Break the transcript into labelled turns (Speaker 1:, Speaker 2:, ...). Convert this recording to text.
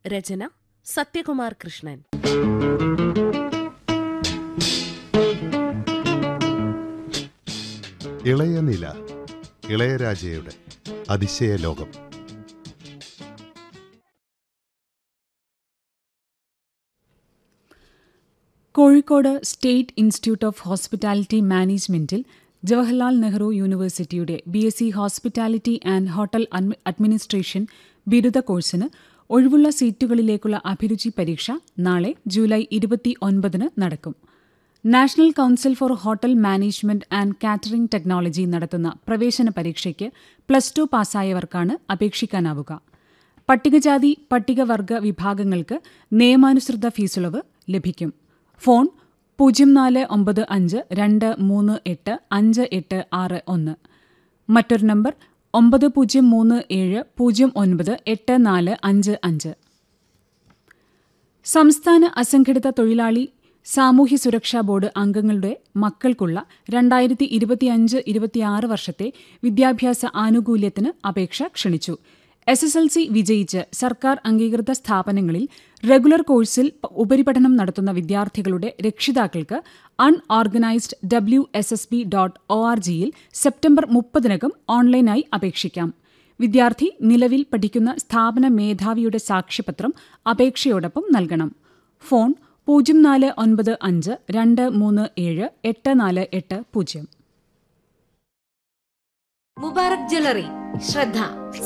Speaker 1: രചന സത്യകുമാർ കൃഷ്ണൻ
Speaker 2: ഇളയ നില ഇളയരാജയുടെ അതിശയ ലോകം
Speaker 3: Kozhikode state institute of hospitality മാനേജ്മെന്റിൽ ജവഹർലാൽ നെഹ്റു യൂണിവേഴ്സിറ്റിയുടെ B S C hospitality and hotel admi- administration ബിരുദ കോഴ്സിന് ഒഴിവുള്ള സീറ്റുകളിലേക്കുള്ള അഭിരുചി പരീക്ഷ നാളെ ജൂലൈ ഇരുപത്തി ഒൻപതിന് നടക്കും national council for hotel management and catering technology നടത്തുന്ന പ്രവേശന പരീക്ഷയ്ക്ക് പ്ലസ് ടു പാസ്സായവർക്കാണ് അപേക്ഷിക്കാനാവുക പട്ടികജാതി പട്ടികവർഗ വിഭാഗങ്ങൾക്ക് നിയമാനുസൃത ഫീസുളവ് ലഭിക്കും ഫോൺ പൂജ്യം നാല് ഒമ്പത് അഞ്ച് രണ്ട് മൂന്ന് എട്ട് അഞ്ച് എട്ട് ആറ് ഒന്ന് മറ്റൊരു നമ്പർ ഒമ്പത് പൂജ്യം മൂന്ന് ഏഴ് പൂജ്യം ഒൻപത് എട്ട് നാല് അഞ്ച് അഞ്ച് സംസ്ഥാന അസംഘടിത തൊഴിലാളി സാമൂഹ്യ സുരക്ഷാ ബോർഡ് അംഗങ്ങളുടെ മക്കൾക്കുള്ള രണ്ടായിരത്തി ഇരുപത്തിയഞ്ച് ഇരുപത്തിയാറ് വർഷത്തെ വിദ്യാഭ്യാസ ആനുകൂല്യത്തിന് അപേക്ഷ ക്ഷണിച്ചു എസ് എസ് എൽ സി വിജയിച്ച് സർക്കാർ അംഗീകൃത സ്ഥാപനങ്ങളിൽ റെഗുലർ കോഴ്സിൽ പ- ഉപരിപഠനം നടത്തുന്ന വിദ്യാർത്ഥികളുടെ രക്ഷിതാക്കൾക്ക് unorganised W S S B dot O R ജിയിൽ സെപ്റ്റംബർ മുപ്പതിനകം ഓൺലൈനായി അപേക്ഷിക്കാം വിദ്യാർത്ഥി നിലവിൽ പഠിക്കുന്ന സ്ഥാപന മേധാവിയുടെ സാക്ഷ്യപത്രം അപേക്ഷയോടൊപ്പം നൽകണം ഫോൺ പൂജ്യം നാല് ഒൻപത് അഞ്ച് രണ്ട് മൂന്ന് ഏഴ് എട്ട് നാല് എട്ട് പൂജ്യം
Speaker 4: മുബാറക് ജ്വല്ലറി ശ്രദ്ധ